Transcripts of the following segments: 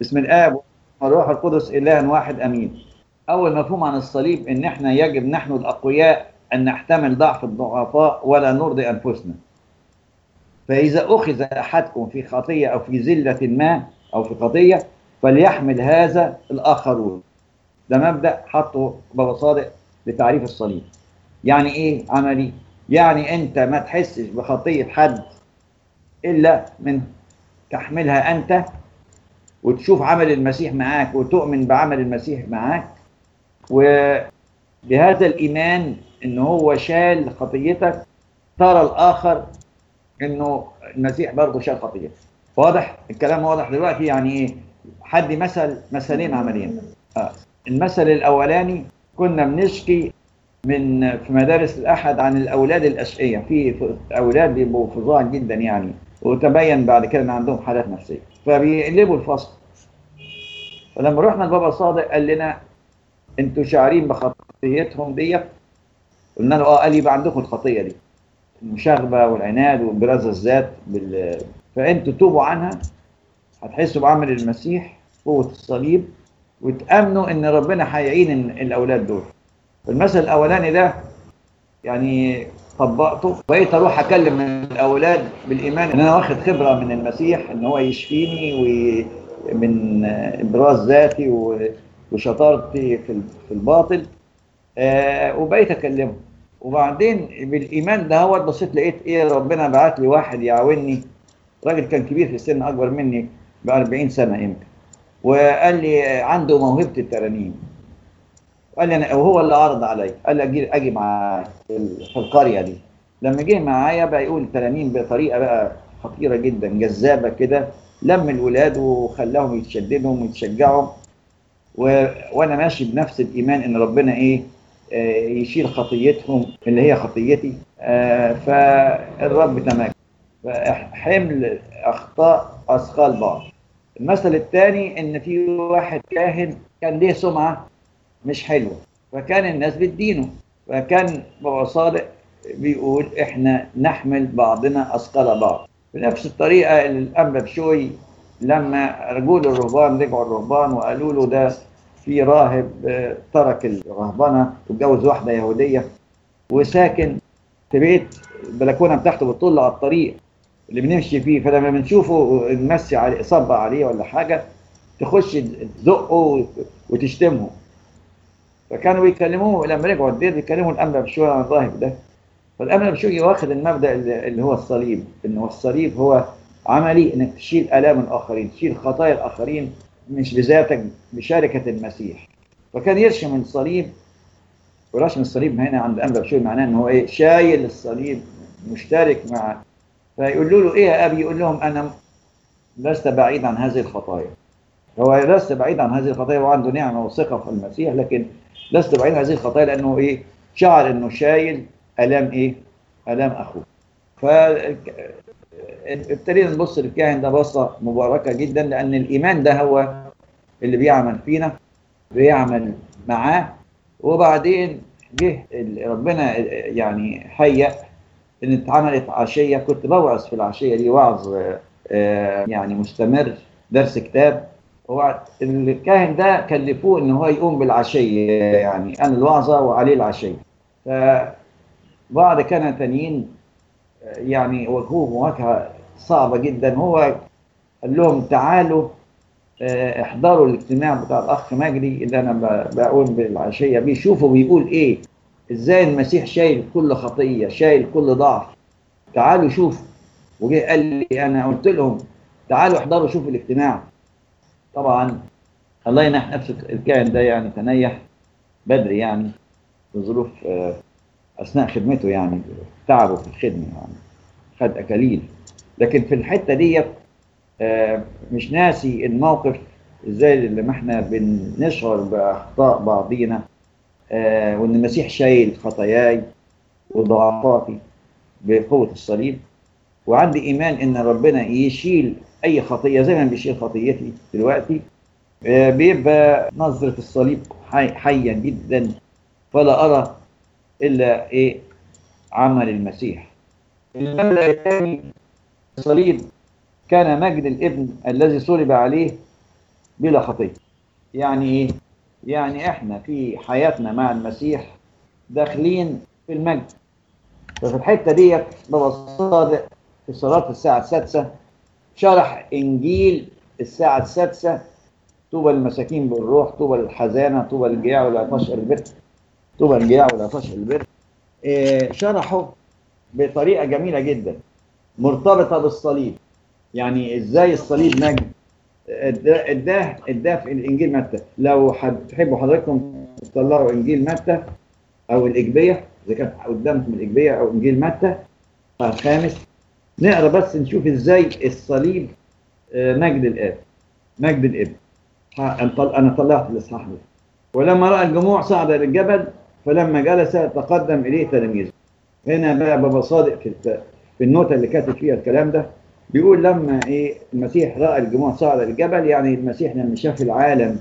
بسم الآب والروح القدس إله واحد أمين أول مفهوم عن الصليب إن إحنا يجب نحن الأقوياء أن نحتمل ضعف الضعفاء ولا نرضي أنفسنا فإذا أخذ أحدكم في خطية أو في زلة ما أو في خطية فليحمل هذا الآخرون ده مبدأ حطه بابا صادق لتعريف الصليب يعني إيه عملي؟ يعني أنت ما تحسش بخطية حد إلا من تحملها أنت وتشوف عمل المسيح معاك وتؤمن بعمل المسيح معاك وبهذا الإيمان إن هو شال خطيتك ترى الآخر إنه المسيح برضه شال خطيتك واضح الكلام واضح دلوقتي يعني إيه حد مثل مثلين عملين آه. المثل الأولاني كنا بنشكي من في مدارس الأحد عن الأولاد الأشقية في أولاد بيبقوا فظاع جدا يعني وتبين بعد كده ان عندهم حالات نفسيه فبيقلبوا الفصل فلما رحنا لبابا صادق قال لنا انتوا شاعرين بخطيتهم ديت قلنا له اه قال يبقى عندكم الخطيه دي المشاغبه والعناد وابراز الذات بال... فانتوا توبوا عنها هتحسوا بعمل المسيح قوه الصليب وتامنوا ان ربنا هيعين الاولاد دول المثل الاولاني ده يعني طبقته بقيت اروح اكلم الاولاد بالايمان ان انا واخد خبره من المسيح ان هو يشفيني ومن ابراز ذاتي وشطارتي في الباطل آه وبقيت اكلمه وبعدين بالايمان ده هو بصيت لقيت ايه ربنا بعت لي واحد يعاوني راجل كان كبير في السن اكبر مني ب 40 سنه يمكن وقال لي عنده موهبه الترانيم قال لي انا وهو اللي عرض عليا قال لي اجي اجي معاه في القريه دي لما جه معايا بقى يقول ترانيم بطريقه بقى خطيره جدا جذابه كده لم الولاد وخلاهم يتشددهم ويتشجعوا و... وانا ماشي بنفس الايمان ان ربنا ايه آه يشيل خطيتهم اللي هي خطيتي آه فالرب تمام حمل اخطاء اثقال بعض المثل الثاني ان في واحد كاهن كان ليه سمعه مش حلوه فكان الناس بتدينه فكان بابا صادق بيقول احنا نحمل بعضنا اثقال بعض بنفس الطريقه الانبا بشوي لما رجول الرهبان رجعوا الرهبان وقالوا له ده في راهب ترك الرهبنه واتجوز واحده يهوديه وساكن في بيت البلكونه بتاعته بتطل على الطريق اللي بنمشي فيه فلما بنشوفه نمسي عليه صب عليه ولا حاجه تخش تزقه وتشتمه فكانوا بيكلموه لما رجعوا الدير بيكلموا الانبا بشوي عن الراهب ده فالانبا بشوي واخد المبدا اللي هو الصليب انه الصليب هو عملي انك تشيل الام الاخرين تشيل خطايا الاخرين مش بذاتك بشركه المسيح فكان يرشم الصليب ورشم الصليب هنا عند الانبا بشوي معناه ان هو ايه شايل الصليب مشترك مع فيقولوا له ايه يا ابي يقول لهم انا لست بعيد عن هذه الخطايا هو لست بعيد عن هذه الخطايا وعنده نعمه وثقه في المسيح لكن لست بعيد عن هذه الخطايا لانه ايه شعر انه شايل الام ايه الام اخوه ف ابتدينا نبص للكاهن ده بصه مباركه جدا لان الايمان ده هو اللي بيعمل فينا بيعمل معاه وبعدين جه ربنا يعني هيأ ان اتعملت عشيه كنت بوعظ في العشيه دي وعظ يعني مستمر درس كتاب هو الكاهن ده كلفوه ان هو يقوم بالعشيه يعني انا الوعظه وعليه العشيه فبعض كان تانيين يعني واجهوه مواجهه صعبه جدا هو قال لهم تعالوا احضروا الاجتماع بتاع الاخ مجدي اللي انا بقوم بالعشيه بيه شوفوا بيقول ايه ازاي المسيح شايل كل خطيه شايل كل ضعف تعالوا شوفوا وجه قال لي انا قلت لهم تعالوا احضروا شوفوا الاجتماع طبعا الله ينح نفسه الكائن ده يعني تنيح بدري يعني بظروف اثناء خدمته يعني تعبه في الخدمه يعني خد اكاليل لكن في الحته ديت مش ناسي الموقف ازاي لما احنا بنشعر باخطاء بعضينا وان المسيح شايل خطاياي وضعفاتي بقوه الصليب وعندي ايمان ان ربنا يشيل اي خطيه زي ما بيشيل خطيتي دلوقتي بيبقى نظره الصليب حي حيه جدا فلا ارى الا ايه عمل المسيح المبدا الثاني الصليب كان مجد الابن الذي صلب عليه بلا خطيه يعني ايه يعني احنا في حياتنا مع المسيح داخلين في المجد ففي الحته ديت بابا صادق في صلاه الساعه السادسه شرح انجيل الساعه السادسه طوبى للمساكين بالروح طوبى للحزانه طوبى للجياع والعطاش البر طوبى للجياع والعطاش البر إيه شرحه بطريقه جميله جدا مرتبطه بالصليب يعني ازاي الصليب مجد اداه اداه في الانجيل متى لو حد تحبوا حضراتكم تطلعوا انجيل متى او الاجبيه اذا كانت قدامكم الاجبيه او انجيل متى الخامس نقرا بس نشوف ازاي الصليب مجد الاب مجد الابن انا طلعت الاصحاح ده ولما راى الجموع صعد الى الجبل فلما جلس تقدم اليه تلاميذه هنا بقى بابا صادق في في النوتة اللي كاتب فيها الكلام ده بيقول لما ايه المسيح راى الجموع صعد الجبل يعني المسيح لما شاف العالم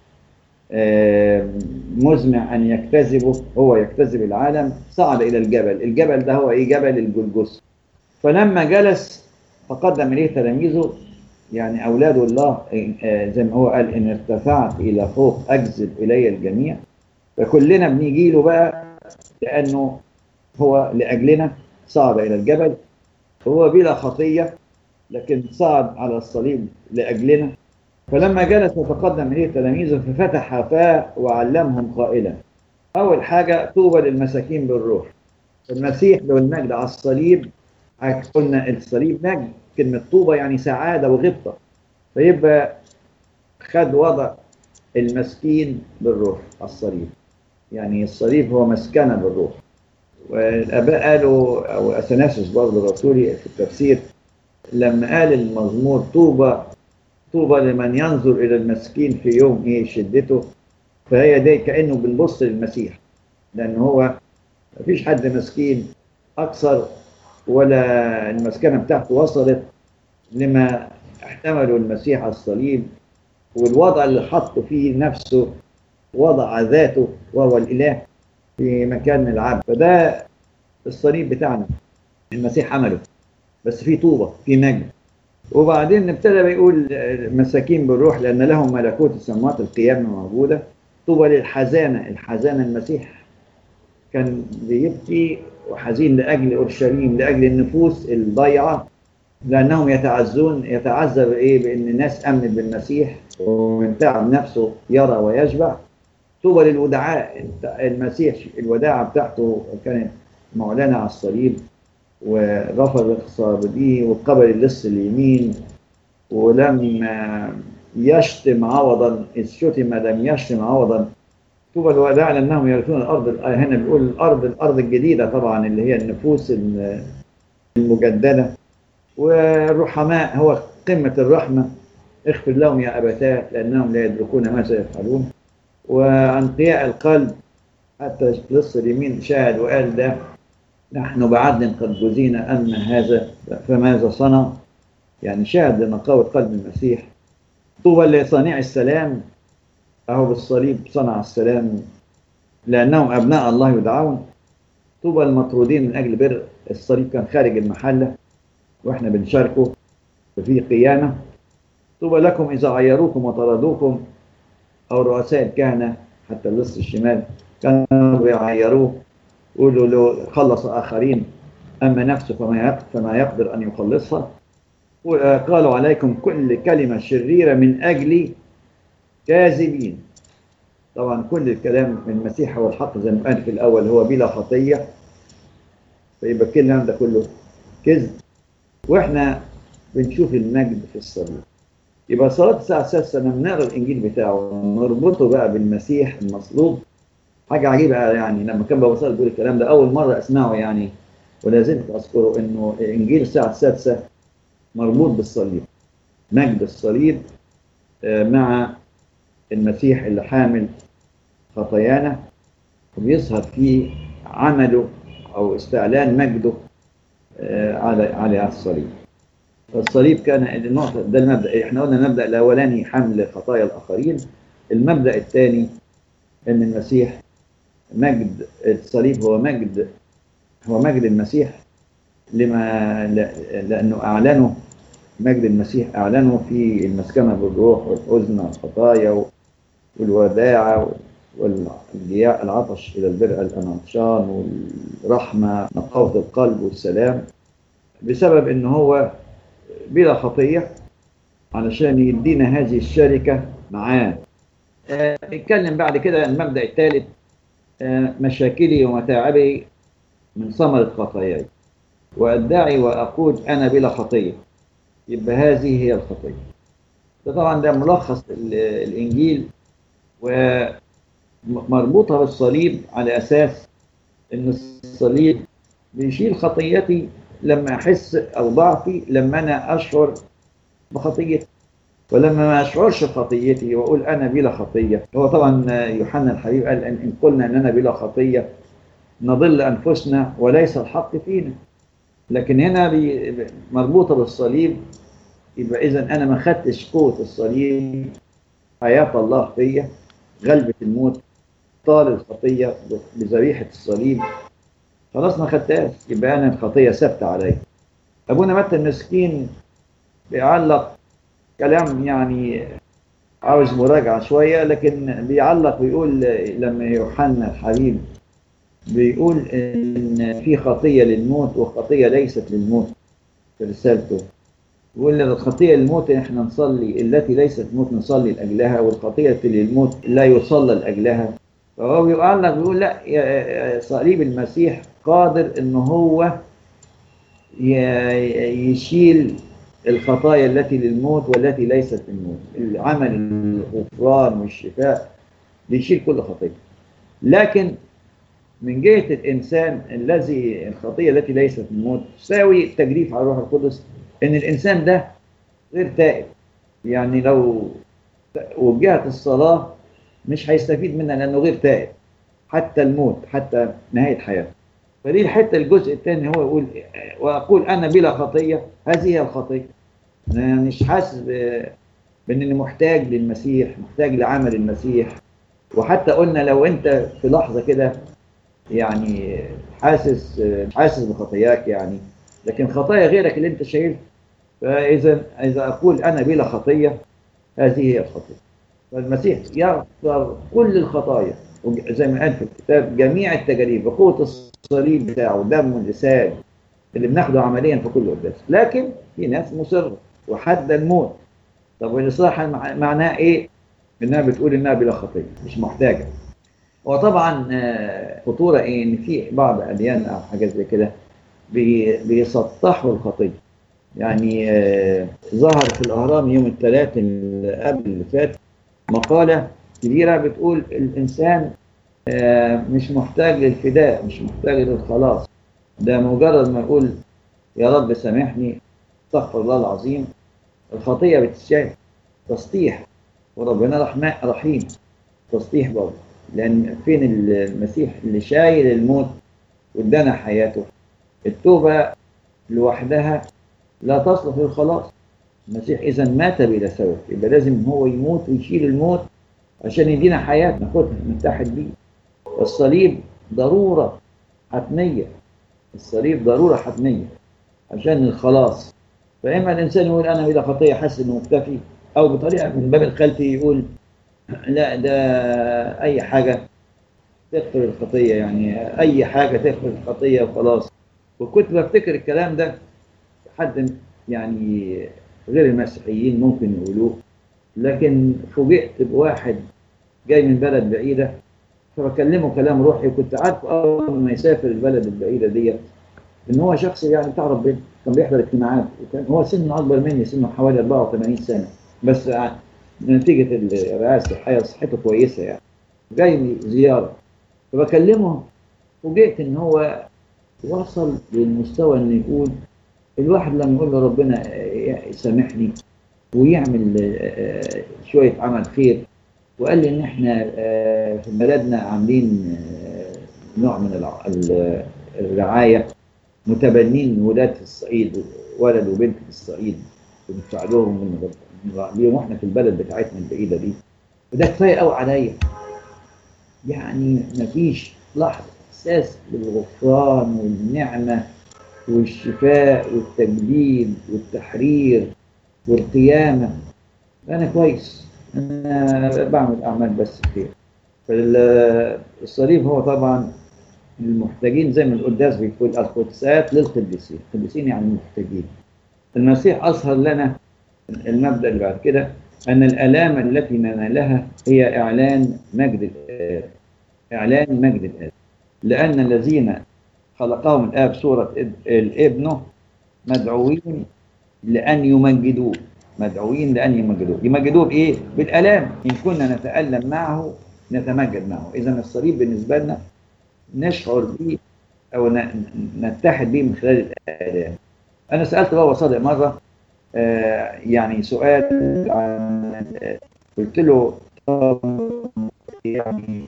مزمع ان يجتذبه هو يجتذب العالم صعد الى الجبل الجبل ده هو ايه جبل الجلجس فلما جلس تقدم اليه تلاميذه يعني اولاد الله زي ما هو قال ان ارتفعت الى فوق اجذب الي الجميع فكلنا بنيجي له بقى لانه هو لاجلنا صعد الى الجبل هو بلا خطيه لكن صعد على الصليب لاجلنا فلما جلس وتقدم اليه تلاميذه ففتح فاه وعلمهم قائلا اول حاجه طوبى للمساكين بالروح المسيح له المجد على الصليب قلنا الصليب مجد كلمه طوبى يعني سعاده وغبطه فيبقى خد وضع المسكين بالروح على الصليب يعني الصليب هو مسكنه بالروح والاباء قالوا او اثناسيوس برضه الرسولي في التفسير لما قال المزمور طوبى طوبى لمن ينظر الى المسكين في يوم ايه شدته فهي دي كانه بنبص للمسيح لان هو مفيش حد مسكين اكثر ولا المسكنه بتاعته وصلت لما احتمله المسيح على الصليب والوضع اللي حطه فيه نفسه وضع ذاته وهو الاله في مكان العبد فده الصليب بتاعنا المسيح عمله بس في طوبة في مجد وبعدين ابتدى بيقول مساكين بالروح لأن لهم ملكوت السماوات القيامة موجودة طوبى للحزانة الحزانة المسيح كان بيبكي وحزين لأجل أورشليم لأجل النفوس الضيعة لأنهم يتعزون يتعذب إيه بأن الناس أمنت بالمسيح ومن تعب نفسه يرى ويشبع طوبى للودعاء المسيح الوداعة بتاعته كانت معلنة على الصليب ورفض الصابدين وقبل اللص اليمين ولما يشتم عوضا إذ شتم لم يشتم عوضا طوبى الوداع لأنهم يرثون الأرض هنا بيقول الأرض الأرض الجديدة طبعا اللي هي النفوس المجددة والرحماء هو قمة الرحمة اغفر لهم يا أبتاه لأنهم لا يدركون ماذا يفعلون وأنقياء القلب حتى لص اليمين شاهد وقال ده نحن بعدل قد جزينا أما هذا فماذا صنع يعني شاهد لنقاوة قلب المسيح طوبى لصانع السلام أهو بالصليب صنع السلام لأنهم أبناء الله يدعون طوبى المطرودين من أجل بر الصليب كان خارج المحلة وإحنا بنشاركه ففي قيامة طوبى لكم إذا عيروكم وطردوكم أو رؤساء الكهنة حتى اللص الشمال كانوا يعيروه يقولوا له خلص آخرين أما نفسه فما فما يقدر أن يخلصها وقالوا عليكم كل كلمة شريرة من أجل كاذبين طبعا كل الكلام من المسيح هو الحق زي ما قال في الأول هو بلا خطية فيبقى الكلام ده كله كذب وإحنا بنشوف المجد في الصليب يبقى صلاة الساعة السادسة لما نقرا الإنجيل بتاعه نربطه بقى بالمسيح المصلوب حاجة عجيبة يعني لما كان بابا صالح بيقول الكلام ده أول مرة أسمعه يعني ولا زلت أذكره إنه إنجيل الساعة السادسة مربوط بالصليب مجد الصليب مع المسيح اللي حامل خطايانا وبيظهر فيه عمله أو استعلان مجده على على الصليب الصليب كان النقطة ده المبدأ احنا قلنا المبدأ الأولاني حمل خطايا الآخرين المبدأ الثاني أن المسيح مجد الصليب هو مجد هو مجد المسيح لما لأنه أعلنه مجد المسيح أعلنه في المسكنة بالروح والحزن والخطايا والوداعة والجياء العطش إلى البر الأنعطشان والرحمة نقاوة القلب والسلام بسبب إن هو بلا خطية علشان يدينا هذه الشركة معاه آه، نتكلم بعد كده المبدأ الثالث آه، مشاكلي ومتاعبي من ثمرة خطاياي وأدعي وأقول أنا بلا خطية يبقى هذه هي الخطية ده طبعا ده ملخص الإنجيل ومربوطة بالصليب على أساس إن الصليب بيشيل خطيتي لما أحس أو ضعفي لما أنا أشعر بخطيتي ولما ما أشعرش بخطيتي وأقول أنا بلا خطية هو طبعا يوحنا الحبيب قال إن قلنا أننا بلا خطية نضل أنفسنا وليس الحق فينا لكن هنا مربوطة بالصليب يبقى إذا أنا ما خدتش قوة الصليب حياة الله فيا غلبة الموت طال الخطية بذبيحة الصليب خلاص ما خدتهاش يبقى أنا الخطية ثابتة عليا أبونا متى المسكين بيعلق كلام يعني عاوز مراجعة شوية لكن بيعلق ويقول لما يوحنا الحبيب بيقول إن في خطية للموت وخطية ليست للموت في رسالته يقول الخطية للموت احنا نصلي التي ليست موت نصلي لأجلها والخطية للموت لا يصلى لأجلها فهو بيعلق بيقول لا صليب المسيح قادر ان هو يشيل الخطايا التي للموت والتي ليست للموت العمل الغفران والشفاء بيشيل كل خطية لكن من جهة الإنسان الذي الخطية التي ليست للموت تساوي التجريف على الروح القدس إن الإنسان ده غير تائب يعني لو وجهت الصلاة مش هيستفيد منها لأنه غير تائب حتى الموت حتى نهاية حياته فدي الحته الجزء الثاني هو يقول واقول انا بلا خطيه هذه هي الخطيه انا مش حاسس بانني محتاج للمسيح محتاج لعمل المسيح وحتى قلنا لو انت في لحظه كده يعني حاسس حاسس بخطاياك يعني لكن خطايا غيرك اللي انت شايلها فاذا اذا اقول انا بلا خطيه هذه هي الخطيه فالمسيح يغفر كل الخطايا زي ما قال في الكتاب جميع التجارب بقوه الصليب بتاعه دم اللسان اللي بناخده عمليا في كل قداس لكن في ناس مصره وحد الموت طب والاصلاح معناه ايه؟ انها بتقول انها بلا خطيه مش محتاجه وطبعا خطوره ايه ان في بعض اديان او حاجات زي كده بيسطحوا الخطيه يعني ظهر في الاهرام يوم الثلاث اللي قبل اللي فات مقاله كبيره بتقول الانسان مش محتاج للفداء مش محتاج للخلاص ده مجرد ما اقول يا رب سامحني استغفر الله العظيم الخطيه بتتشال تسطيح وربنا رحمن رحيم تسطيح برضه لان فين المسيح اللي شايل الموت وادانا حياته التوبه لوحدها لا تصلح للخلاص المسيح اذا مات بلا سبب يبقى لازم هو يموت ويشيل الموت عشان يدينا حياه ناخدها نتحد بيه الصليب ضرورة حتمية الصليب ضرورة حتمية عشان الخلاص فإما الإنسان يقول أنا بلا خطية حاسس إنه مكتفي أو بطريقة من باب الخلفي يقول لا ده أي حاجة تغفر الخطية يعني أي حاجة تغفر الخطية وخلاص وكنت بفتكر الكلام ده حد يعني غير المسيحيين ممكن يقولوه لكن فوجئت بواحد جاي من بلد بعيدة فبكلمه كلام روحي وكنت عارف اول ما يسافر البلد البعيده ديت ان هو شخص يعني بتاع ربنا كان بيحضر اجتماعات وكان هو سنه اكبر مني سنه حوالي 84 سنه بس نتيجه الرعايه الصحيه صحته كويسه يعني جاي زياره فبكلمه فوجئت ان هو وصل للمستوى انه يقول الواحد لما يقول لربنا يسامحني ويعمل شويه عمل خير وقال لي ان احنا في بلدنا عاملين نوع من الرعايه متبنين ولاد في الصعيد ولد وبنت في الصعيد وندفع لهم ونربيهم واحنا في البلد بتاعتنا البعيده دي وده كفايه قوي عليا يعني مفيش لحظه احساس بالغفران والنعمه والشفاء والتجديد والتحرير والقيامة أنا كويس أنا بعمل أعمال بس خير فالصليب هو طبعا المحتاجين زي ما القداس بيقول القدسات للقديسين القديسين يعني المحتاجين المسيح أظهر لنا المبدأ اللي بعد كده أن الآلام التي ننالها هي إعلان مجد الآب إعلان مجد الآب لأن الذين خلقهم الآب صورة ابنه مدعوين لأن يمجدوه مدعوين لأن يمجدوه يمجدوه بإيه؟ بالآلام إن كنا نتألم معه نتمجد معه إذا الصليب بالنسبة لنا نشعر به أو نتحد به من خلال الآلام أنا سألت بابا صادق مرة آه يعني سؤال عن قلت له يعني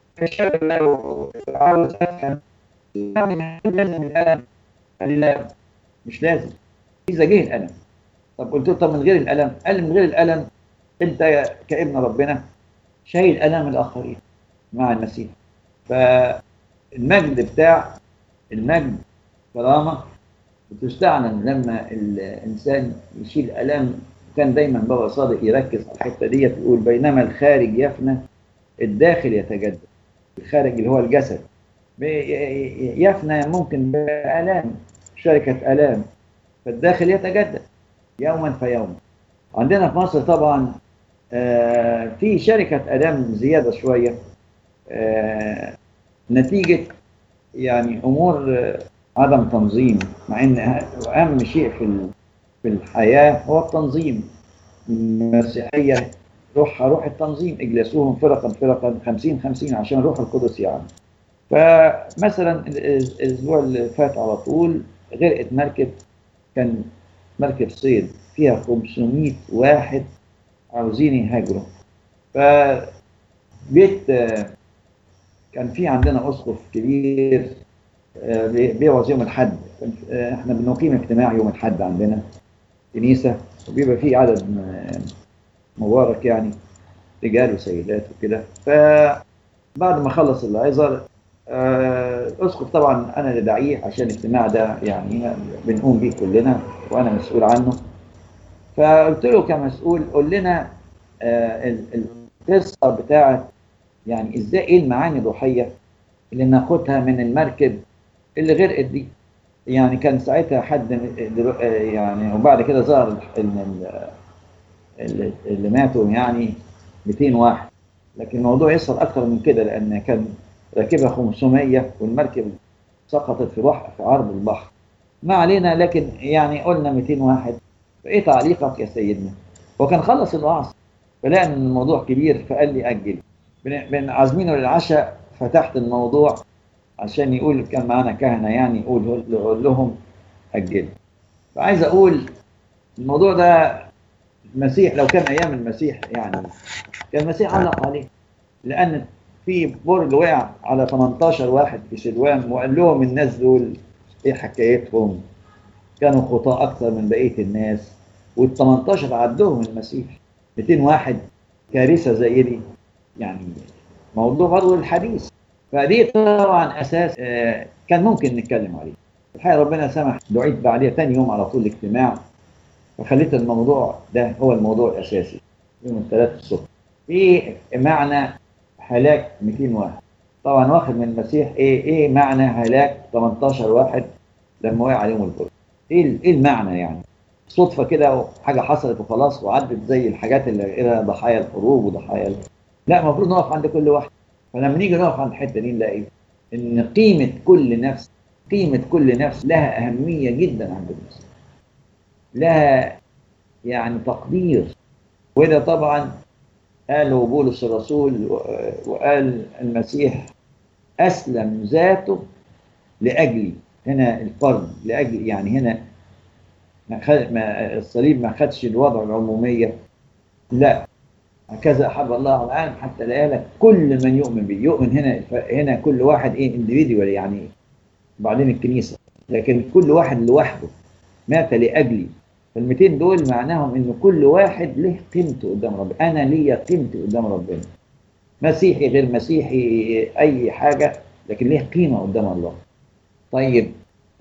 عاوز افهم يعني لازم الالم قال لي لا مش لازم اذا جه الالم طب قلت له طب من غير الالم قال من غير الالم انت كابن ربنا شايل الام الاخرين مع المسيح فالمجد بتاع المجد كرامه بتستعلن لما الانسان يشيل الام كان دايما بابا صادق يركز على الحته ديت يقول بينما الخارج يفنى الداخل يتجدد الخارج اللي هو الجسد يفنى ممكن بآلام شركة آلام فالداخل يتجدد يوما فيوما عندنا في مصر طبعا آه في شركة آلام زيادة شوية آه نتيجة يعني أمور آه عدم تنظيم مع ان اهم شيء في في الحياه هو التنظيم المسيحيه روحها روح التنظيم اجلسوهم فرقا فرقا 50 50 عشان روح القدس يعني فمثلا الاسبوع اللي فات على طول غرقت مركب كان مركب صيد فيها 500 واحد عاوزين يهاجروا فبيت كان في عندنا اسقف كبير بيوعظ يوم الحد احنا بنقيم اجتماع يوم الحد عندنا كنيسه وبيبقى فيه عدد مبارك يعني رجال وسيدات وكده فبعد ما خلص العظر الاسقف طبعا انا اللي داعيه عشان الاجتماع ده يعني بنقوم بيه كلنا وانا مسؤول عنه فقلت له كمسؤول قول لنا القصه بتاعت يعني ازاي ايه المعاني الروحيه اللي ناخدها من المركب اللي غرقت دي يعني كان ساعتها حد يعني وبعد كده ظهر ان اللي ماتوا يعني 200 واحد لكن الموضوع يصل اكتر من كده لان كان راكبها 500 والمركب سقطت في بحر في عرض البحر ما علينا لكن يعني قلنا 200 واحد فايه تعليقك يا سيدنا هو كان خلص الوعظ فلقى ان الموضوع كبير فقال لي اجل بن عازمينه للعشاء فتحت الموضوع عشان يقول كان معانا كهنه يعني يقول يقول لهم اجلوا فعايز اقول الموضوع ده المسيح لو كان ايام المسيح يعني كان المسيح علق عليه لان في برج وقع على 18 واحد في سلوان وقال لهم الناس دول ايه حكايتهم كانوا خطاة اكثر من بقيه الناس وال 18 عدهم المسيح 200 واحد كارثه زي دي يعني موضوع برضه الحديث فدي طبعا اساس آه كان ممكن نتكلم عليه الحقيقه ربنا سمح دعيت بعديها ثاني يوم على طول الاجتماع فخليت الموضوع ده هو الموضوع الاساسي يوم الثلاث الصبح ايه معنى هلاك 200 واحد طبعا واخد من المسيح ايه ايه معنى هلاك 18 واحد لما وقع عليهم البرج ايه ايه المعنى يعني صدفه كده حاجه حصلت وخلاص وعدت زي الحاجات اللي الى ضحايا الحروب وضحايا ال... لا المفروض نقف عند كل واحد فلما نيجي نقف عند الحته دي نلاقي ان قيمه كل نفس قيمه كل نفس لها اهميه جدا عند الناس لها يعني تقدير وده طبعا قاله بولس الرسول وقال المسيح اسلم ذاته لاجلي هنا الفرد لاجل يعني هنا ما, خد ما الصليب ما خدش الوضع العموميه لا هكذا احب الله العالم حتى لا لك كل من يؤمن به يؤمن هنا هنا كل واحد ايه انديفيدوال يعني بعدين الكنيسه لكن كل واحد لوحده مات لاجلي فال 200 دول معناهم ان كل واحد له قيمته قدام ربنا انا ليا قيمتي قدام ربنا مسيحي غير مسيحي اي حاجه لكن ليه قيمه قدام الله طيب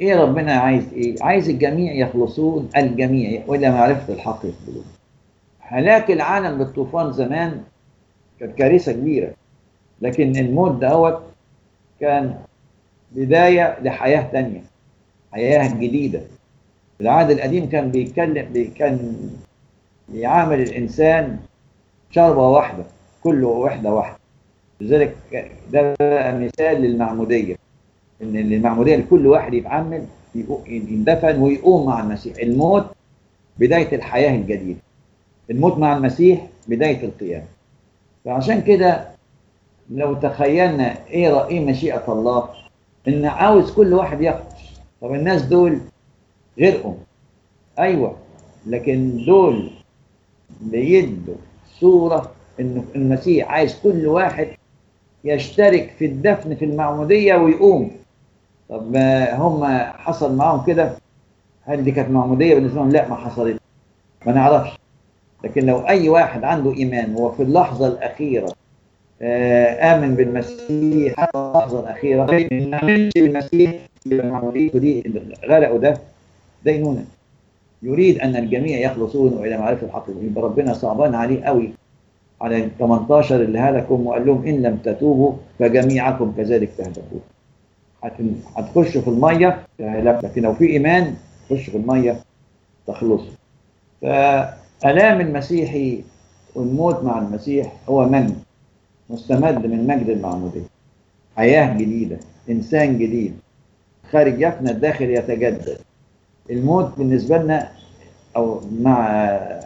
ايه ربنا عايز ايه عايز الجميع يخلصون الجميع والى معرفه الحق يقبلون هلاك العالم بالطوفان زمان كانت كارثه كبيره لكن الموت دوت كان بدايه لحياه تانية حياه جديده العهد القديم كان بيتكلم بي كان بيعامل الانسان شربه واحده كله وحده واحده لذلك ده بقى مثال للمعموديه ان المعموديه لكل واحد يتعمد يندفن ويقوم مع المسيح الموت بدايه الحياه الجديده الموت مع المسيح بدايه القيامه فعشان كده لو تخيلنا ايه رأي مشيئه الله ان عاوز كل واحد يخرج طب الناس دول غيرهم ايوه لكن دول بيدوا صوره ان المسيح عايز كل واحد يشترك في الدفن في المعموديه ويقوم طب هم حصل معاهم كده هل دي كانت معموديه بالنسبه لهم لا ما حصلت ما نعرفش لكن لو اي واحد عنده ايمان وفي اللحظه الاخيره امن بالمسيح حتى اللحظه الاخيره ما امنش بالمسيح المعموديه دي غرقوا ده دينونه يريد ان الجميع يخلصون والى معرفه الحق يبقى ربنا صعبان عليه قوي على ال 18 اللي هلكم وقال لهم ان لم تتوبوا فجميعكم كذلك تهلكون هتخشوا في الميه تهلك لكن لو في ايمان خش في الميه تخلصوا فالام المسيحي والموت مع المسيح هو مجد مستمد من مجد المعموديه حياه جديده انسان جديد خارج يفنى الداخل يتجدد الموت بالنسبه لنا او مع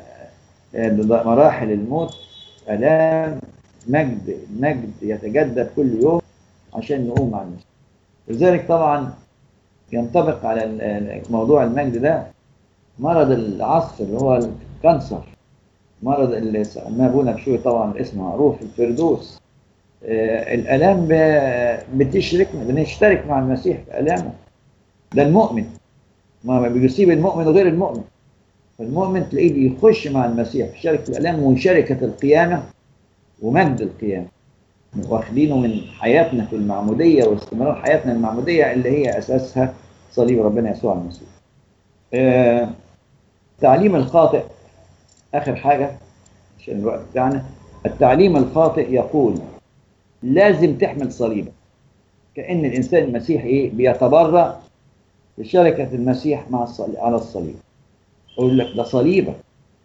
مراحل الموت الام مجد مجد يتجدد كل يوم عشان نقوم مع المسيح لذلك طبعا ينطبق على موضوع المجد ده مرض العصر اللي هو الكانسر مرض اللي سماه ابونا بشوي طبعا الاسم معروف الفردوس آه الالام بتشركنا بنشترك مع المسيح في الامه ده المؤمن ما بيصيب المؤمن غير المؤمن فالمؤمن تلاقيه بيخش مع المسيح يشارك في الالام وشركه القيامه ومجد القيامه واخدينه من حياتنا في المعموديه واستمرار حياتنا المعموديه اللي هي اساسها صليب ربنا يسوع المسيح. آه التعليم الخاطئ اخر حاجه عشان الوقت بتاعنا التعليم الخاطئ يقول لازم تحمل صليبك كان الانسان المسيحي ايه بيتبرع بشركه المسيح مع الصليب على الصليب. اقول لك ده صليبك.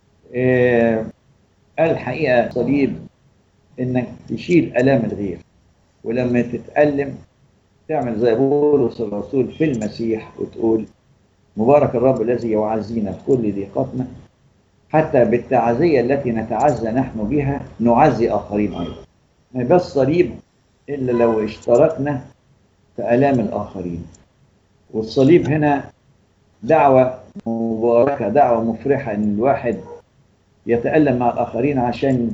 آه الحقيقه صليب انك تشيل الام الغير ولما تتالم تعمل زي بولس الرسول في المسيح وتقول مبارك الرب الذي يعزينا في كل ضيقتنا حتى بالتعزية التي نتعزى نحن بها نعزي آخرين أيضا ما بس صليب إلا لو اشتركنا في آلام الآخرين والصليب هنا دعوة مباركة دعوة مفرحة إن الواحد يتألم مع الآخرين عشان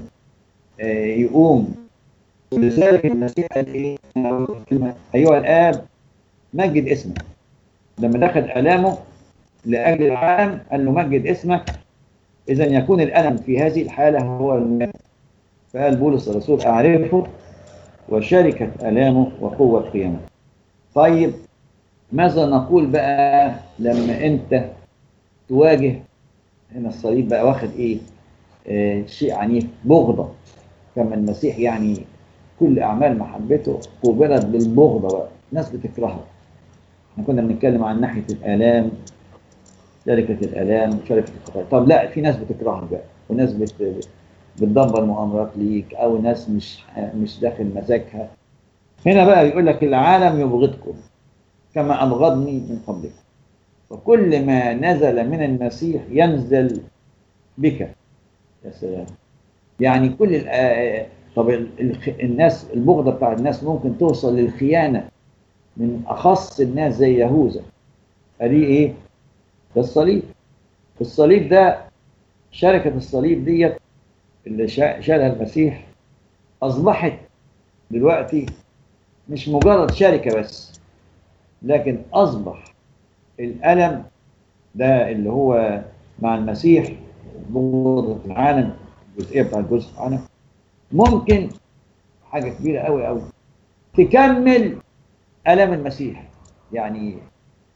يقوم لذلك المسيح قال ايه ايها الاب مجد اسمك لما دخل الامه لاجل العالم قال له مجد اسمك اذا يكون الالم في هذه الحاله هو المجد فقال بولس الرسول اعرفه وشركه الامه وقوه قيامه طيب ماذا نقول بقى لما انت تواجه هنا الصليب بقى واخد ايه آه شيء عنيف بغضه كما المسيح يعني كل اعمال محبته قوبلت بالبغضه بقى ناس بتكرهها احنا كنا بنتكلم عن ناحيه الالام شركه الالام شركه الخطايا طب لا في ناس بتكرهك بقى وناس بت... بتدبر مؤامرات ليك او ناس مش مش داخل مزاجها هنا بقى بيقول لك العالم يبغضكم كما ابغضني من قبلكم وكل ما نزل من المسيح ينزل بك يا سلام يعني كل طب الناس البغضه بتاع الناس ممكن توصل للخيانه من اخص الناس زي يهوذا ادي ايه؟ ده الصليب الصليب ده شركه الصليب ديت اللي شالها المسيح اصبحت دلوقتي مش مجرد شركه بس لكن اصبح الالم ده اللي هو مع المسيح بغضة العالم الجزئيه بتاع الجزء بتاعنا ممكن حاجه كبيره قوي قوي تكمل الم المسيح يعني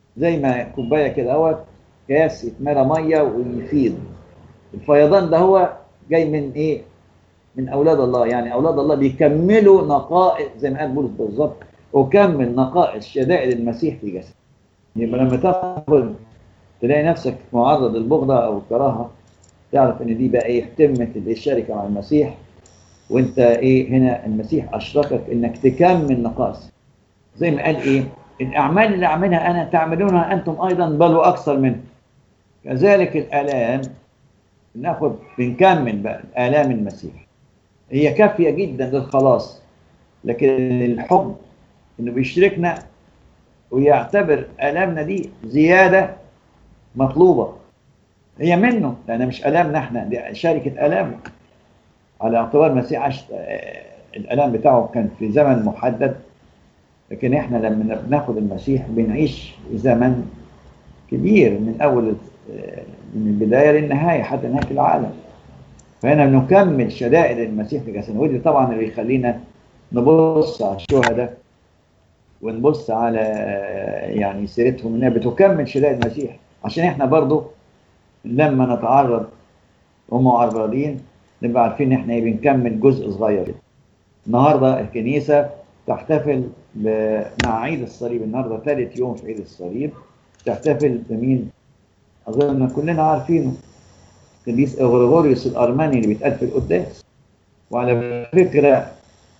زي ما كوبايه كده اهوت كاس يتملى ميه ويفيض الفيضان ده هو جاي من ايه من اولاد الله يعني اولاد الله بيكملوا نقائص زي ما قال بولس بالظبط اكمل نقائص شدائد المسيح في جسد يبقى لما تاخد تلاقي نفسك معرض للبغضه او الكراهه تعرف ان دي بقى ايه قمه الشركه مع المسيح وانت ايه هنا المسيح اشركك انك تكمل نقائص زي ما قال ايه الاعمال اللي اعملها انا تعملونها انتم ايضا بل واكثر منه كذلك الالام ناخد بنكمل بقى الام المسيح هي كافيه جدا للخلاص لكن الحب انه بيشركنا ويعتبر الامنا دي زياده مطلوبه هي منه لان مش الامنا احنا دي شركه الامه على اعتبار المسيح عاش الالام بتاعه كان في زمن محدد لكن احنا لما بناخد المسيح بنعيش زمن كبير من اول من البدايه للنهايه حتى نهايه العالم فهنا بنكمل شدائد المسيح في جسدنا ودي طبعا اللي بيخلينا نبص على الشهداء ونبص على يعني سيرتهم انها بتكمل شدائد المسيح عشان احنا برضو لما نتعرض ومعرضين نبقى عارفين ان احنا بنكمل جزء صغير كده. النهارده الكنيسه تحتفل مع عيد الصليب النهارده ثالث يوم في عيد الصليب تحتفل بمين؟ اظن كلنا عارفينه قديس غريغوريوس الارماني اللي بيتقال في القداس وعلى فكره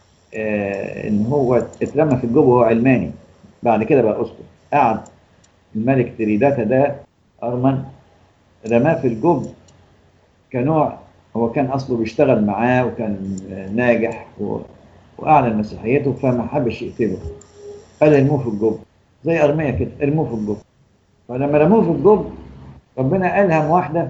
آه ان هو اترمى في الجب وهو علماني بعد كده بقى اسقف قعد الملك تريداتا ده ارمن رماه في الجب كنوع هو كان اصله بيشتغل معاه وكان ناجح و... واعلن مسيحيته فما حبش يقتله قال ارموه في الجب زي ارميه كده ارموه في الجب فلما رموه في الجب ربنا الهم واحده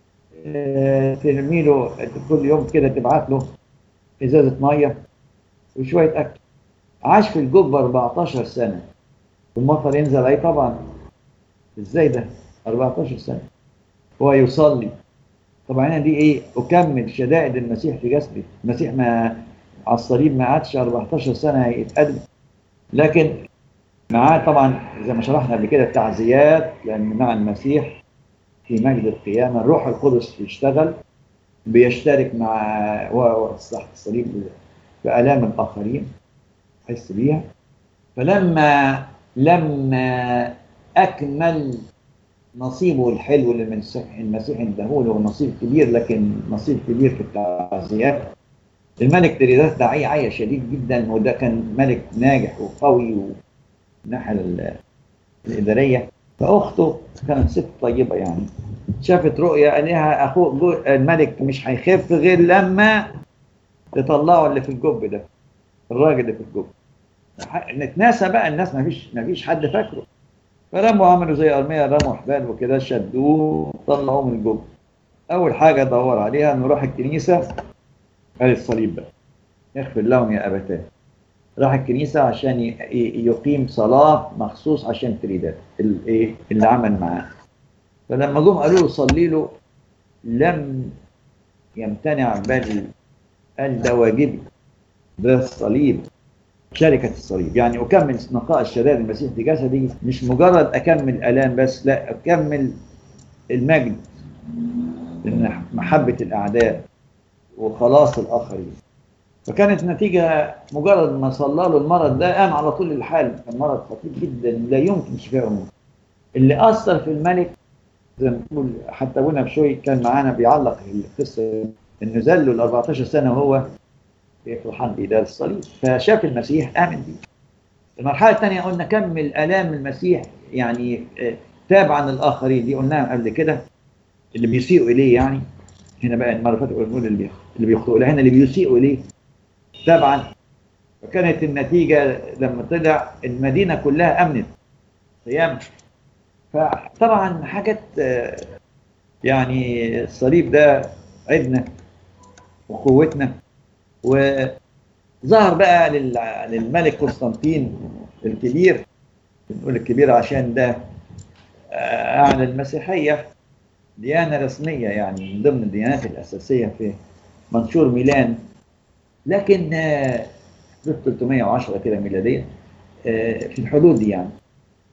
ترمي له كل يوم كده تبعت له ازازه ميه وشويه اكل عاش في الجب 14 سنه المطر ينزل عليه طبعا ازاي ده 14 سنه هو يصلي طبعا هنا دي ايه اكمل شدائد المسيح في جسدي المسيح ما على الصليب ما قعدش 14 سنه يتقدم لكن معاه طبعا زي ما شرحنا قبل كده التعزيات لان مع المسيح في مجد القيامه الروح القدس بيشتغل بيشترك مع تحت الصليب في الام الاخرين حس بيها فلما لما اكمل نصيبه الحلو اللي من المسيح اداهوله نصيب كبير لكن نصيب كبير في التعزيات الملك تريدات ده عيا شديد جدا وده كان ملك ناجح وقوي من الناحيه الاداريه فاخته كانت ست طيبه يعني شافت رؤيا قال لها اخوه الملك مش هيخف غير لما تطلعوا اللي في الجب ده الراجل اللي في الجب نتناسى بقى الناس ما فيش ما فيش حد فاكره فرموا عملوا زي ارميه رموا حبال وكده شدوه طلعوه من الجب اول حاجه دور عليها انه راح الكنيسه قال الصليب بقى يغفر لهم يا ابتاه راح الكنيسه عشان يقيم صلاه مخصوص عشان تريدات الايه اللي عمل معاه فلما جم قالوا له صلي له لم يمتنع بل قال ده واجبي ده الصليب شركة الصليب يعني أكمل نقاء الشدائد المسيح في جسدي مش مجرد أكمل ألام بس لا أكمل المجد محبة الأعداء وخلاص الآخرين فكانت نتيجة مجرد ما صلى له المرض ده قام على طول الحال كان مرض خطير جدا لا يمكن شفاءه منه اللي أثر في الملك زي ما بنقول حتى ابونا بشوي كان معانا بيعلق القصة إنه زل ال 14 سنة وهو فرحان بإدارة الصليب فشاف المسيح آمن بيه المرحلة الثانية قلنا كمل آلام المسيح يعني تاب عن الآخرين دي قلناها قبل كده اللي بيسيئوا إليه يعني هنا بقى المرة اللي فاتت نقول اللي اللي بيخطئوا هنا اللي بيسيئوا إليه تبعا فكانت النتيجة لما طلع المدينة كلها أمنت قيام فطبعا حاجات يعني الصليب ده عيدنا وقوتنا وظهر بقى للملك قسطنطين الكبير بنقول الكبير عشان ده أعلى المسيحية ديانة رسمية يعني من ضمن الديانات الأساسية في منشور ميلان لكن في 310 كده ميلادية في الحدود دي يعني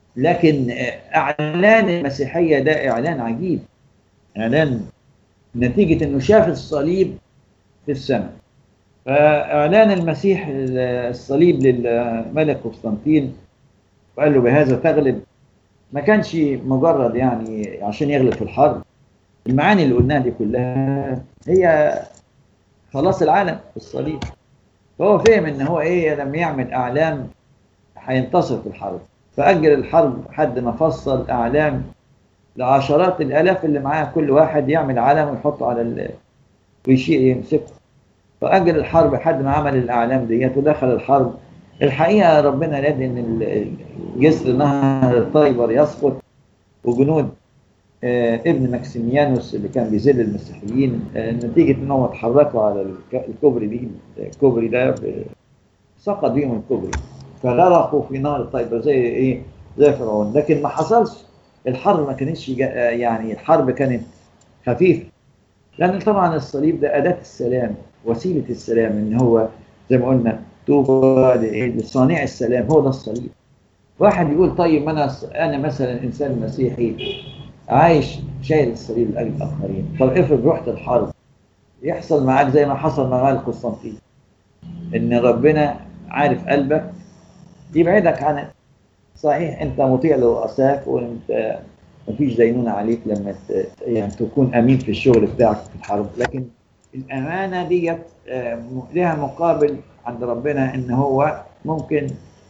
لكن اعلان المسيحيه ده اعلان عجيب اعلان نتيجه انه شاف الصليب في السماء فاعلان المسيح الصليب للملك قسطنطين وقال له بهذا تغلب ما كانش مجرد يعني عشان يغلب في الحرب المعاني اللي قلناها دي كلها هي خلاص العالم في الصليب فهو فهم ان هو ايه لما يعمل اعلام هينتصر في الحرب فاجل الحرب لحد ما فصل اعلام لعشرات الالاف اللي معاه كل واحد يعمل علم ويحطه على ال... ويشيء يمسكه فاجل الحرب لحد ما عمل الاعلام ديت ودخل الحرب الحقيقه ربنا نادي ان جسر نهر طيبر يسقط وجنود آه ابن ماكسيميانوس اللي كان بيذل المسيحيين آه نتيجه ان هم اتحركوا على الكوبري دي الكوبري ده سقط بيهم الكوبري فغرقوا في نهر طيبر زي ايه زي فرعون لكن ما حصلش الحرب ما كانتش يعني الحرب كانت خفيفه لان طبعا الصليب ده اداه السلام وسيله السلام ان هو زي ما قلنا طوبى لصانع السلام هو ده الصليب واحد يقول طيب ما انا انا مثلا انسان مسيحي عايش شايل الصليب لاجل الاخرين طب افرض رحت الحرب يحصل معاك زي ما حصل مع ملك قسطنطين ان ربنا عارف قلبك يبعدك عن صحيح انت مطيع لرؤساك وانت مفيش دينونة عليك لما يعني تكون امين في الشغل بتاعك في الحرب لكن الامانه ديت لها مقابل عند ربنا ان هو ممكن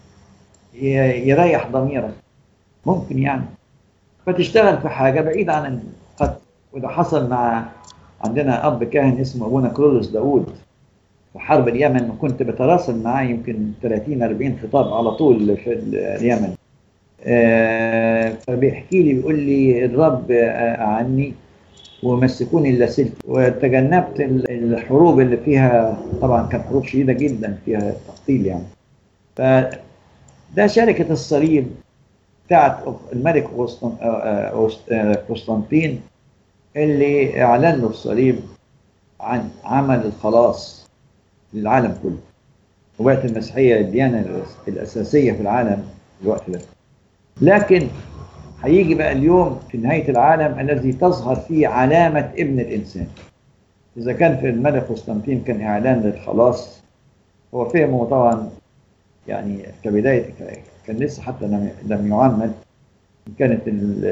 يريح ضميرك ممكن يعني فتشتغل في حاجه بعيد عن القتل وده حصل مع عندنا اب كاهن اسمه ابونا كرولوس داوود في حرب اليمن وكنت بتراسل معاه يمكن 30 40 خطاب على طول في اليمن آه فبيحكي لي بيقول لي الرب آه عني ومسكوني اللاسلكي وتجنبت الحروب اللي فيها طبعا كانت حروب شديده جدا فيها تقتيل يعني فده شركه الصليب بتاعت الملك قسطنطين اللي اعلن له الصليب عن عمل الخلاص للعالم كله وبقت المسيحيه الديانه الاساسيه في العالم في الوقت ده لكن هيجي بقى اليوم في نهاية العالم الذي تظهر فيه علامة ابن الإنسان إذا كان في الملك قسطنطين كان إعلان للخلاص هو فهمه طبعا يعني كبداية كان لسه حتى لم يعمد كانت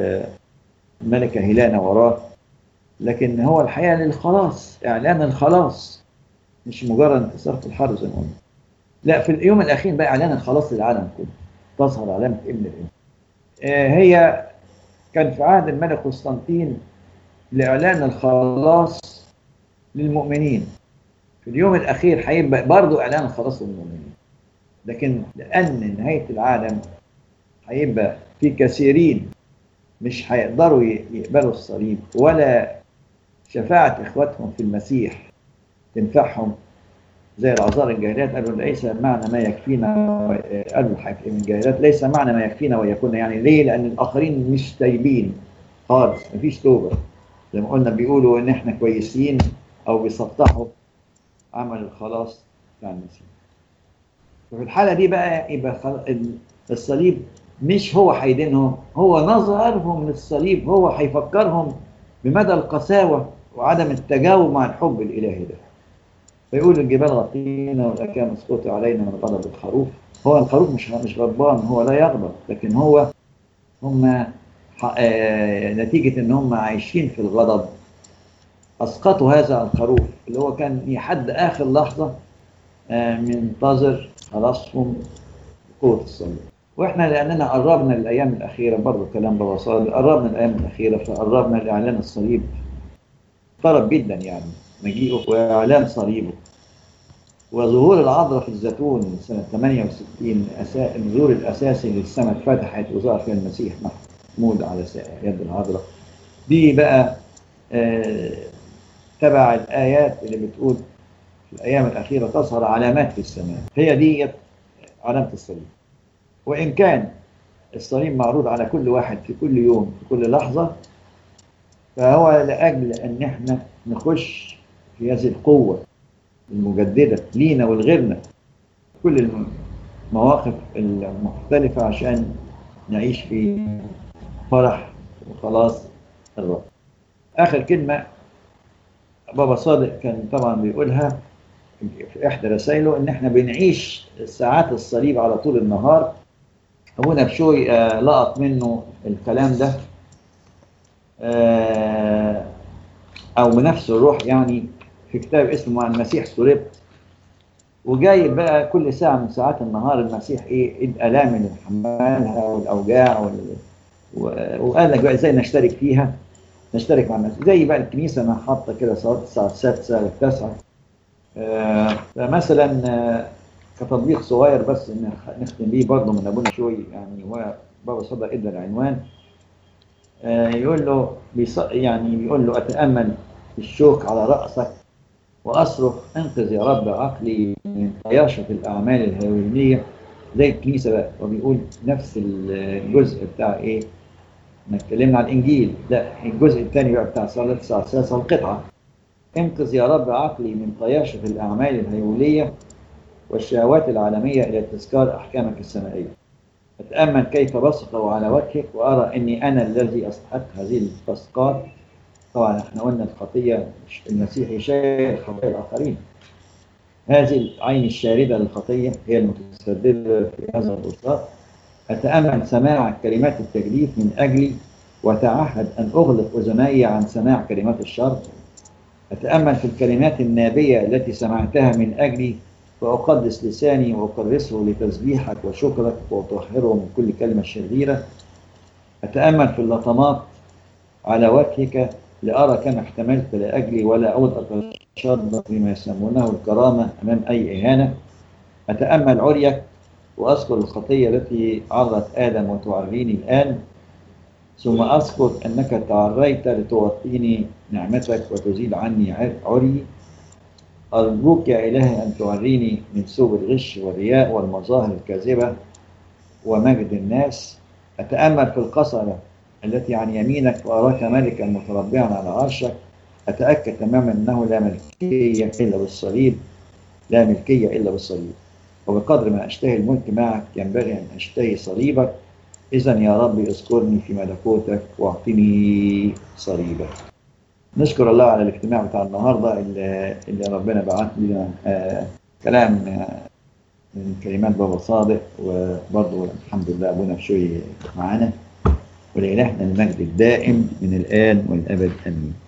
الملكة هيلانا وراه لكن هو الحقيقة للخلاص إعلان الخلاص مش مجرد انتصار في الحرب زي ما قلنا لا في اليوم الأخير بقى إعلان الخلاص للعالم كله تظهر علامة ابن الإنسان هي كان في عهد الملك قسطنطين لإعلان الخلاص للمؤمنين في اليوم الأخير هيبقى برضه إعلان الخلاص للمؤمنين لكن لأن نهاية العالم هيبقى في كثيرين مش هيقدروا يقبلوا الصليب ولا شفاعة إخواتهم في المسيح تنفعهم زي العذار الجاهلات قالوا ليس معنى ما يكفينا قالوا الحاكم الجاهلات ليس معنى ما يكفينا ويكون يعني ليه؟ لأن الآخرين مش تايبين خالص مفيش توبة زي ما قلنا بيقولوا إن إحنا كويسين أو بيسطحوا عمل الخلاص بتاع المسيح. ففي الحالة دي بقى يبقى الصليب مش هو هيدينهم هو نظرهم للصليب هو هيفكرهم بمدى القساوة وعدم التجاوب مع الحب الإلهي ده. فيقول الجبال غطينا والاكام اسقطوا علينا من غضب الخروف هو الخروف مش مش غضبان هو لا يغضب لكن هو هم نتيجة ان هم عايشين في الغضب اسقطوا هذا الخروف اللي هو كان لحد اخر لحظة منتظر خلاصهم قوة الصليب واحنا لاننا قربنا الايام الاخيرة برضه كلام بابا صالح قربنا الايام الاخيرة فقربنا لاعلان الصليب اقترب جدا يعني مجيئه واعلان صليبه وظهور العذراء في الزيتون سنة 68 أسا... النزول الأساسي للسماء اتفتحت وظهر فيها المسيح محمود على يد العذراء دي بقى آه تبع الآيات اللي بتقول في الأيام الأخيرة تظهر علامات في السماء هي دي علامة الصليب وإن كان الصليب معروض على كل واحد في كل يوم في كل لحظة فهو لأجل أن احنا نخش في هذه القوة المجددة لينا ولغيرنا كل المواقف المختلفة عشان نعيش في فرح وخلاص الرب آخر كلمة بابا صادق كان طبعا بيقولها في إحدى رسائله إن إحنا بنعيش ساعات الصليب على طول النهار أبونا بشوي آه لقط منه الكلام ده آه أو بنفس الروح يعني في كتاب اسمه عن المسيح صلبت وجايب بقى كل ساعة من ساعات النهار المسيح إيه إيه الآلام اللي حملها والأوجاع وال... وقال لك بقى ازاي نشترك فيها نشترك مع الناس زي بقى الكنيسه ما حاطه كده صلاه الساعه السادسه والتاسعه آه فمثلا آه كتطبيق صغير بس نختم بيه برضه من ابونا شوي يعني هو بابا صدق ادى العنوان آه يقول له بيص... يعني بيقول له اتامل الشوك على راسك واصرخ انقذ يا رب عقلي من طياشه الاعمال الهيوليه زي الكنيسه بقى وبيقول نفس الجزء بتاع ايه؟ احنا اتكلمنا عن الانجيل لا الجزء الثاني بقى بتاع صلاه الساعه السادسه القطعه انقذ يا رب عقلي من طياشه الاعمال الهيوليه والشهوات العالميه الى تذكار احكامك السمائيه. اتامل كيف بسط على وجهك وارى اني انا الذي استحق هذه البسقات. طبعا احنا قلنا الخطيه المسيح يشاهد خطايا الاخرين. هذه العين الشاردة للخطية هي المتسببة في هذا البساط أتأمل سماع كلمات التجديف من أجلي وتعهد أن أغلق أذني عن سماع كلمات الشر أتأمل في الكلمات النابية التي سمعتها من أجلي فأقدس لساني وأكرسه لتسبيحك وشكرك وأطهره من كل كلمة شريرة أتأمل في اللطمات على وجهك لأرى كم احتملت لأجلي ولا أعود أتشرب بما يسمونه الكرامة أمام أي إهانة أتأمل عريك وأذكر الخطية التي عرت آدم وتعريني الآن ثم أذكر أنك تعريت لتغطيني نعمتك وتزيل عني عري أرجوك يا إلهي أن تعريني من سوء الغش والرياء والمظاهر الكاذبة ومجد الناس أتأمل في القصرة التي عن يمينك وأراك ملكا متربعا على عرشك أتأكد تماما أنه لا ملكية إلا بالصليب لا ملكية إلا بالصليب وبقدر ما أشتهي الملك معك ينبغي أن أشتهي صليبك إذا يا رب اذكرني في ملكوتك واعطني صليبك نشكر الله على الاجتماع بتاع النهاردة اللي, اللي ربنا بعث لنا آه كلام آه من كلمات بابا صادق وبرضه الحمد لله أبونا بشوي معانا ولإلهنا المجد الدائم من الآن والأبد آمين